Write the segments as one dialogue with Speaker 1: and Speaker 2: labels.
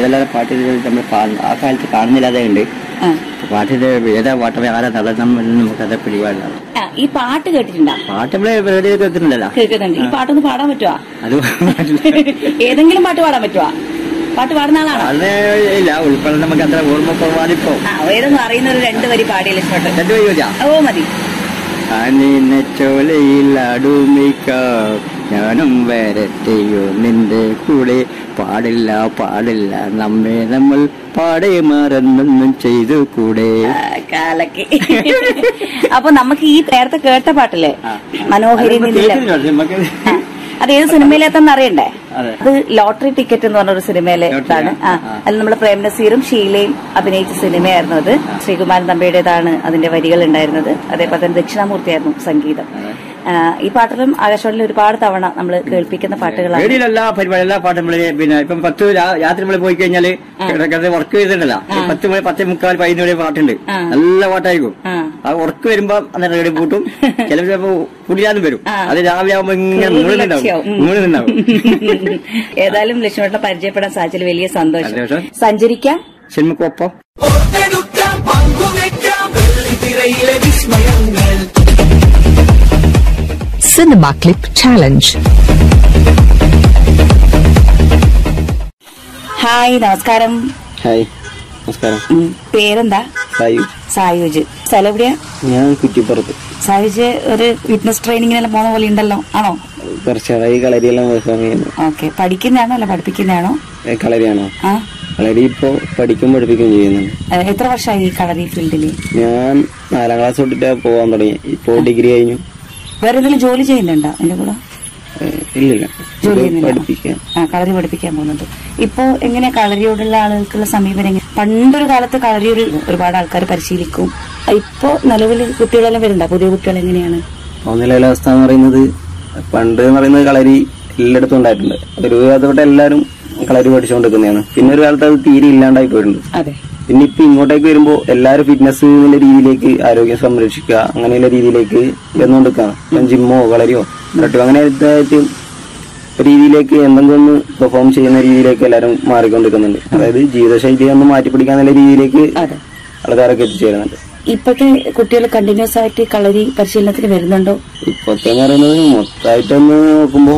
Speaker 1: ഏതെല്ലാം പാട്ട് നമ്മൾ കാ- ആ കാലത്ത് കാണുന്നില്ലാതെ ഉണ്ട്
Speaker 2: ആ.
Speaker 1: പാട്ടിന്റെ ഏതാ പാട്ട് ആരാ നടനം എന്ന് നമുക്കത് പിടിപാടില്ല
Speaker 2: ആ, ഈ പാട്ട് കേട്ടിട്ടുണ്ടോ
Speaker 1: പാട്ട് നമ്മള് റേഡിയോ കേൾക്കുന്നുണ്ടല്ലോ
Speaker 2: കേൾക്കുന്നുണ്ട് ഈ പാട്ടൊന്ന് പാടാൻ പറ്റുവാ
Speaker 1: അത്
Speaker 2: ഏതെങ്കിലും പാട്ട് പാടാൻ പറ്റുവാ പാട്ട് പാടുന്ന ആളാണോ
Speaker 1: അത് ഇല്ല ഉൾപ്പെടെ നമുക്ക് അത്ര ഓർമ്മ കുറവാണിപ്പോ
Speaker 2: ആ ഏതൊന്നും അറിയുന്ന ഒരു രണ്ട് വരി പാടിയില്ല ഇഷ്ടോട്ട്
Speaker 1: രണ്ടു പോയി ചോദിച്ചാ
Speaker 2: ഓ മതി
Speaker 1: അനിന ചോലയിൽ അടുമിക്കാം ഞാനും വരട്ടെയോ നിന്റെ കൂടെ പാടില്ല പാടില്ല നമ്മെ നമ്മൾ പാടെ മറന്നൊന്നും ചെയ്തു കൂടെ
Speaker 2: ആ, കാലക്ക് അപ്പൊ നമുക്ക് ഈ നേരത്തെ കേട്ട പാട്ടില്ലേ
Speaker 1: ആ.
Speaker 2: മനോഹരി
Speaker 1: അത്
Speaker 2: നിന്നിലെ
Speaker 1: കേട്ടിട്ടുണ്ട്. നമുക്ക്
Speaker 2: ആ, അത് ഏത് സിനിമയിലെത്തെന്ന് അറിയണ്ടേ
Speaker 1: അതെ.
Speaker 2: അത് ലോട്ടറി ടിക്കറ്റ് എന്ന് പറഞ്ഞൊരു സിനിമയിലെ
Speaker 1: ലോട്ടറി,
Speaker 2: ഇതാണ് ആ
Speaker 1: ആ.
Speaker 2: അതിൽ നമ്മുടെ പ്രേം നസീറും ഷീലയും അഭിനയിച്ച സിനിമയായിരുന്നു അത് ശ്രീകുമാരൻ തമ്പിയുടേതാണ് അതിന്റെ വരികൾ ഉണ്ടായിരുന്നത് അതേപോലെ തന്നെ ദക്ഷിണാമൂർത്തിയായിരുന്നു സംഗീതം ആ, ഈ പാട്ടിലും ആകാശവാണിയിൽ ഒരുപാട് തവണ നമ്മൾ കേൾപ്പിക്കുന്ന പാട്ടുകളാണ്
Speaker 1: റേഡിയോയിൽ എല്ലാ പരിപാടി എല്ലാ പാട്ടും നമ്മള് പിന്നെ ഇപ്പം പത്ത് രാ- രാത്രി നമ്മൾ പോയി കഴിഞ്ഞാല് വർക്ക് ചെയ്തിട്ടുണ്ടല്ലോ പത്ത് മണി പത്ത് മുക്കാൽ പതിനൊന്ന് മണി പാട്ടുണ്ട്
Speaker 2: ആ.
Speaker 1: നല്ല പാട്ടായിരിക്കും
Speaker 2: ആ.
Speaker 1: ആ ഉറക്ക് വരുമ്പോ അന്നേരം റേഡിയോ പൂട്ടും ചിലപ്പോ കുടിയാനും വരും
Speaker 2: ആ.
Speaker 1: അത് രാവിലെ ആവുമ്പോ ഇങ്ങനെ
Speaker 2: ലക്ഷ്യാവും.
Speaker 1: മൂന്നുണ്ടാവും
Speaker 2: ഉം.
Speaker 1: മൂന്നുണ്ടാവും
Speaker 2: ഏതായാലും ലക്ഷ്മണനെ പരിചയപ്പെടാൻ സാധിച്ചതിൽ വലിയ സന്തോഷം
Speaker 1: സന്തോഷം.
Speaker 2: സഞ്ചരിക്കാം
Speaker 1: സിനിമക്കൊപ്പം
Speaker 3: ഓർത്തെടുക്കാം പങ്കുവെക്കാം വെള്ളിത്തിരയിലെ വിസ്മയങ്ങൾ
Speaker 4: Cinema Clip Challenge.
Speaker 2: ഹായ് നമസ്കാരം
Speaker 1: ഹായ് നമസ്കാരം
Speaker 2: ഉം, പേരെന്താ
Speaker 1: സായു
Speaker 2: സായുജ് സ്ഥലം എവിടെയാ
Speaker 1: ഞാൻ കുറ്റിപ്പുറത്ത്
Speaker 2: സായുജ് ഒരു ഫിറ്റ്നസ് ട്രെയിനിങ്ങിനെല്ലാം പോകുന്ന പോലെ ഉണ്ടല്ലോ ആണോ
Speaker 1: കുറച്ചായി കളരിയെല്ലാം സമയം
Speaker 2: ഓക്കെ പഠിക്കുന്നതാണോ അല്ല പഠിപ്പിക്കുന്നതാണോ
Speaker 1: കളരിയാണോ
Speaker 2: ആ
Speaker 1: കളരി ഇപ്പോ പഠിക്കും പഠിപ്പിക്കുകയും ചെയ്യുന്നുണ്ട്
Speaker 2: ഏ, എത്ര വർഷമായി ഈ കളരി ഫീൽഡില്
Speaker 1: ഞാൻ നാലാം ക്ലാസ് തൊട്ടിട്ട് പോകാൻ തുടങ്ങി ഇപ്പോ ഡിഗ്രി കഴിഞ്ഞു
Speaker 2: വേറെ എന്തെങ്കിലും ജോലി ചെയ്യുന്നുണ്ടോ എന്റെ കൂടെ
Speaker 1: ഏഹ് ഇല്ലില്ല
Speaker 2: ജോലി
Speaker 1: ഇത്
Speaker 2: ചെയ്യുന്നില്ല
Speaker 1: പഠിപ്പിക്കാൻ
Speaker 2: ആ കളരി പഠിപ്പിക്കാൻ പോകുന്നുണ്ട് ഇപ്പോ എങ്ങനെയാ കളരിയോടുള്ള ആളുകൾക്കുള്ള സമീപനം എങ്ങനെ? പണ്ടൊരു കാലത്ത് കളരി ഒരു ഒരുപാട് ആൾക്കാർ പരിശീലിക്കും ഇപ്പോ നിലവിൽ കുട്ടികളെല്ലാം വരുന്നുണ്ടോ പുതിയ കുട്ടികൾ എങ്ങനെയാണ്
Speaker 1: നിലവിലെ അവസ്ഥ എന്ന് പറയുന്നത് പണ്ട് എന്ന് പറയുന്നത് കളരി എല്ലായിടത്തും ഉണ്ടായിട്ടുണ്ട് ഒരു കാലത്തോട്ട് എല്ലാവരും കളരി പഠിച്ചുകൊണ്ടിരിക്കുന്നതാണ് പിന്നെ ഒരു കാലത്ത് അത് തീരെ ഇല്ലാണ്ടായി പോയിട്ടുണ്ട്
Speaker 2: അതെ
Speaker 1: പിന്നെ ഇപ്പൊ ഇങ്ങോട്ടേക്ക് വരുമ്പോൾ എല്ലാവരും ഫിറ്റ്നസ് എന്നുള്ള രീതിയിലേക്ക് ആരോഗ്യം സംരക്ഷിക്കുക അങ്ങനെയുള്ള രീതിയിലേക്ക് വന്നുകൊണ്ടിരിക്കുകയാണ് ഇപ്പം ജിമ്മോ കളരിയോ കറക്റ്റോ അങ്ങനെ ഇതായിട്ട് രീതിയിലേക്ക് എന്തെങ്കിലും ഒന്ന് പെർഫോം ചെയ്യുന്ന രീതിയിലേക്ക് എല്ലാവരും മാറിക്കൊണ്ടിരിക്കുന്നുണ്ട് അതായത് ജീവിതശൈലി ഒന്ന് മാറ്റിപ്പിടിക്കാന്നുള്ള രീതിയിലേക്ക്
Speaker 2: അതെ
Speaker 1: ആൾക്കാരൊക്കെ എത്തിച്ചേരുന്നുണ്ട്
Speaker 2: ഇപ്പോഴത്തെ കുട്ടികൾ കണ്ടിന്യൂസ് ആയിട്ട് കളരി പരിശീലനത്തിന് വരുന്നുണ്ടോ
Speaker 1: ഇപ്പോഴത്തെ എന്ന് പറയുന്നത് മൊത്തമായിട്ടൊന്ന് നോക്കുമ്പോ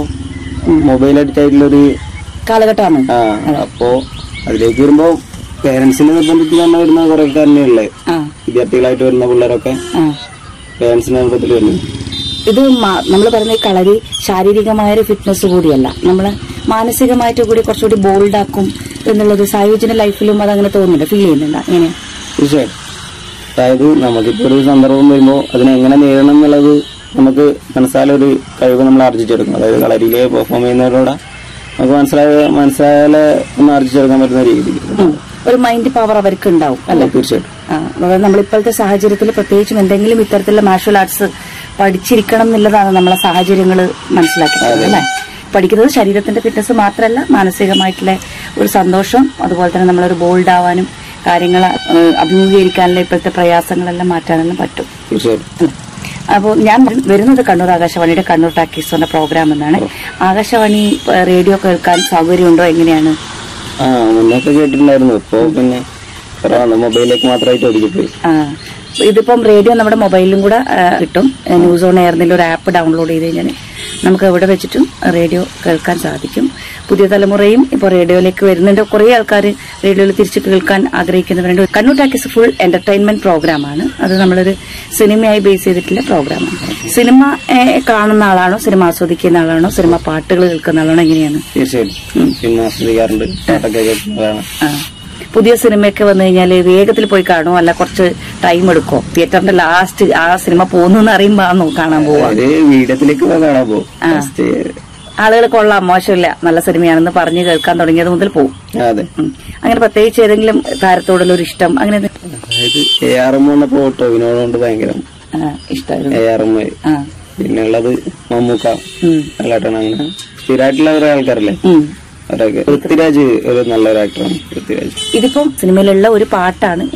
Speaker 1: മൊബൈൽ അഡിക്റ്റ് ആയിട്ടുള്ളൊരു
Speaker 2: കാലഘട്ടമാണ്
Speaker 1: ആ അപ്പോ അതിലേക്ക് വരുമ്പോ പേരൻസിനെ നിർബന്ധിച്ച് തന്നെ വരുന്ന കുറെ തന്നെ ഉള്ളത്
Speaker 2: ആ
Speaker 1: വിദ്യാർത്ഥികളായിട്ട് വരുന്ന പിള്ളേരൊക്കെ
Speaker 2: ആ
Speaker 1: പേരൻസിന്റെ നിർബന്ധത്തിൽ വരുന്നത്
Speaker 2: ഇത് നമ്മൾ പറയുന്ന ഈ കളരി ശാരീരികമായ ഒരു ഫിറ്റ്നസ് കൂടിയല്ല നമ്മള് മാനസികമായിട്ട് കൂടി കുറച്ചുകൂടി ബോൾഡ് ആക്കും എന്നുള്ളത് സായുജിന്റെ ലൈഫിലും അത് അങ്ങനെ തോന്നുന്നുണ്ട് ഫീൽ ചെയ്യുന്നുണ്ട് എങ്ങനെ
Speaker 1: തീർച്ചയായിട്ടും അതായത് നമുക്കിപ്പോ ഒരു സന്ദർഭം വരുമ്പോൾ അതിനെ എങ്ങനെ നേരിടണം എന്നുള്ളത് നമുക്ക് മനസ്സിലായൊരു കഴിവ് നമ്മൾ ആർജിച്ചെടുക്കും അതായത് കളരിയിലെ പെർഫോം ചെയ്യുന്നവരോട് നമുക്ക് മനസ്സിലായ മനസ്സിലായാലെ ഒന്ന് ആർജിച്ചെടുക്കാൻ പറ്റുന്ന രീതിയിൽ
Speaker 2: ഉം. ഒരു മൈൻഡ് പവർ അവർക്ക് ഉണ്ടാവും
Speaker 1: അല്ല തീർച്ചയായിട്ടും
Speaker 2: ആ, അതായത് നമ്മളിപ്പോഴത്തെ സാഹചര്യത്തിൽ പ്രത്യേകിച്ചും എന്തെങ്കിലും ഇത്തരത്തിലുള്ള മാർഷൽ ആർട്സ് പഠിച്ചിരിക്കണം എന്നുള്ളതാണ് നമ്മളെ സാഹചര്യങ്ങൾ മനസ്സിലാക്കുന്നത് അല്ലേ പഠിക്കുന്നത് ശരീരത്തിന്റെ ഫിറ്റ്നസ് മാത്രമല്ല മാനസികമായിട്ടുള്ള ഒരു സന്തോഷം അതുപോലെ തന്നെ നമ്മളൊരു ബോൾഡ് ആവാനും കാര്യങ്ങൾ അഭിമുഖീകരിക്കാനുള്ള ഇപ്പോഴത്തെ പ്രയാസങ്ങളെല്ലാം മാറ്റാനെല്ലാം പറ്റും
Speaker 1: തീർച്ചയായിട്ടും
Speaker 2: അപ്പോൾ ഞാൻ വരുന്നത് കണ്ണൂർ ആകാശവാണിയുടെ കണ്ണൂർ ടാക്കീസോന്റെ പ്രോഗ്രാം എന്നാണ് ആകാശവാണി ഏഹ്, റേഡിയോ കേൾക്കാൻ സൗകര്യമുണ്ടോ എങ്ങനെയാണ്
Speaker 1: ആ മുന്നൊക്കെ കേട്ടിട്ടുണ്ടായിരുന്നു ഇപ്പോ പിന്നെ കുറവാണ് മൊബൈലിലേക്ക് മാത്രമായിട്ട് ഒതുക്കിപ്പോയി
Speaker 2: ആ, ഇതിപ്പം റേഡിയോ നമ്മുടെ മൊബൈലിലും കൂടെ ആ, കിട്ടും ന്യൂസ് ഓൺ എയറിന്റെ ഒരു ആപ്പ് ഡൗൺലോഡ് ചെയ്ത് കഴിഞ്ഞാൽ നമുക്ക് എവിടെ വെച്ചിട്ടും റേഡിയോ കേൾക്കാൻ സാധിക്കും പുതിയ തലമുറയും ഇപ്പോൾ റേഡിയോയിലേക്ക് വരുന്നുണ്ട് കുറേ ആൾക്കാർ റേഡിയോയിൽ തിരിച്ച് കേൾക്കാൻ ആഗ്രഹിക്കുന്നവരുണ്ട് കണ്ണൂർ ടാക്കീസ് ഫുൾ എന്റർടൈൻമെന്റ് പ്രോഗ്രാമാണ് അത് നമ്മളൊരു സിനിമയായി ബേസ് ചെയ്തിട്ടുള്ള പ്രോഗ്രാമാണ് സിനിമ ഏ, കാണുന്ന ആളാണോ സിനിമ ആസ്വദിക്കുന്ന ആളാണോ സിനിമ പാട്ടുകൾ കേൾക്കുന്ന ആളാണോ എങ്ങനെയാണ്
Speaker 1: തീർച്ചയായിട്ടും പിന്നെ ആസ്വദിക്കാറുണ്ട് പാട്ടൊക്കെ കേൾക്കുന്നതാണ്
Speaker 2: ആ. പുതിയ സിനിമയൊക്കെ വന്നു കഴിഞ്ഞാൽ വേഗത്തിൽ പോയി കാണുമോ അല്ല കുറച്ച് ടൈം എടുക്കോ തിയേറ്ററിന്റെ ലാസ്റ്റ് ആ സിനിമ പോകുന്നു എന്ന് അറിയുമ്പോ ആണോ കാണാൻ പോവാ
Speaker 1: അത് വീടത്തിലേക്ക് കാണാൻ പോകും ഫസ്റ്റ്
Speaker 2: ആളുകൾ കൊള്ളാം മോശമില്ല നല്ല സിനിമയാണെന്ന് പറഞ്ഞ് കേൾക്കാൻ തുടങ്ങിയത് മുതൽ പോകും
Speaker 1: അതെ
Speaker 2: ഉം. അങ്ങനെ പ്രത്യേകിച്ച് ഏതെങ്കിലും താരത്തോടുള്ള ഒരു ഇഷ്ടം അങ്ങനെ എന്തെങ്കിലും,
Speaker 1: അതായത് എ ആർ എം വന്നപ്പോ ടോവിനോടുകൊണ്ട് ഭയങ്കര
Speaker 2: ആ, ഇഷ്ടമായിരുന്നു
Speaker 1: എ ആർ എം
Speaker 2: ആ
Speaker 1: പിന്നെ ഉള്ളത് മമ്മൂക്ക
Speaker 2: ഉം.
Speaker 1: നല്ലതായിട്ടാണ് അങ്ങനെ സ്ഥിരമായിട്ടുള്ള കുറെ ആൾക്കാരല്ലേ
Speaker 2: ഉം.
Speaker 1: അവരൊക്കെ പൃഥ്വിരാജ് ഒരു നല്ലൊരു ആക്ടറാണ് പൃഥ്വിരാജ്
Speaker 2: ഇതിപ്പം സിനിമയിലുള്ള ഒരു പാട്ടാണ്